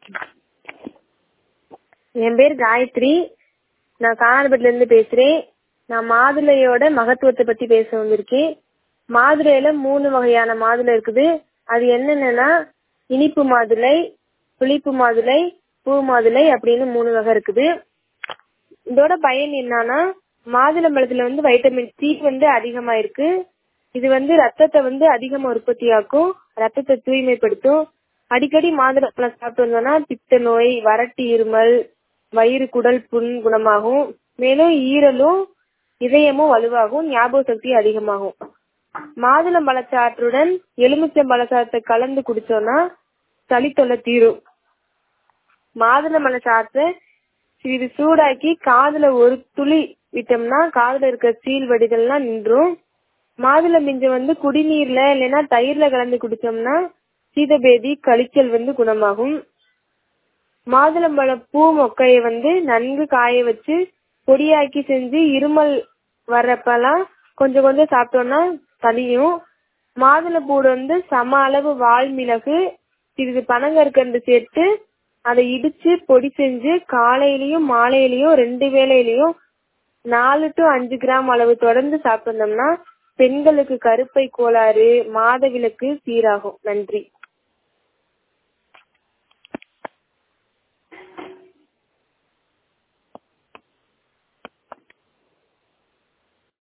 என் பேர் காயத்ரி நான் கானாடுபேட்டில இருந்து பேசுறேன் நான் மாதுளையோட மகத்துவத்தை பத்தி பேச வந்திருக்கேன் மாதுளையில மூணு வகையான மாதுளை இருக்குது அது என்னென்னன்னா இனிப்பு மாதுளை புளிப்பு மாதுளை பூ மாதுளை அப்படின்னு மூணு வகை இருக்குது இதோட பயன் என்னன்னா மாதுளம்பழத்துல வந்து வைட்டமின் சி வந்து அதிகமா இருக்கு இது வந்து ரத்தத்தை வந்து அதிகமா உற்பத்தியாக்கும் ரத்தத்தை தூய்மைப்படுத்தும் அடிக்கடி மாதுளம்பழம் சாப்பிட்டு வந்தோம்னா பித்த நோய் வறட்டு இருமல் வயிறு குடல் புண் குணமாகும் மேலும் ஈரலும் இதயமும் வலுவாகும் ஞாபக சக்தி அதிகமாகும் மாதுளம் பழச்சாற்றுடன் எலுமிச்சம் பழச்சாற்றை கலந்து குடிச்சோம்னா சளி தொல்லை தீரும் மாதுளம் பழச்சாற்றை சிறிது சூடாக்கி காதுல ஒரு துளி விட்டோம்னா காதுல இருக்க சீல் வடிதல்லாம் நின்றும் மாதுளை மிஞ்ச வந்து குடிநீர்ல இல்லைன்னா தயிர்ல கலந்து குடிச்சோம்னா சீதபேதி கழிச்சல் வந்து குணமாகும் மாதுளம்பழ பூ மொக்கைய வந்து நன்கு காய வச்சு பொடியாக்கி செஞ்சு இருமல் வர்றப்பெல்லாம் கொஞ்சம் கொஞ்சம் சாப்பிட்டோம்னா தனியும் மாதுளை பூடு வந்து சம அளவு வால் மிளகு சிறிது பனங்கற்கண்டு சேர்த்து அதை இடிச்சு பொடி செஞ்சு காலையிலயும் மாலையிலயும் ரெண்டு வேளையிலயும் நாலு டு அஞ்சு கிராம் அளவு தொடர்ந்து சாப்பிட்டு வந்தோம்னா பெண்களுக்கு கருப்பை கோளாறு மாதவிலக்கு சீராகும் நன்றி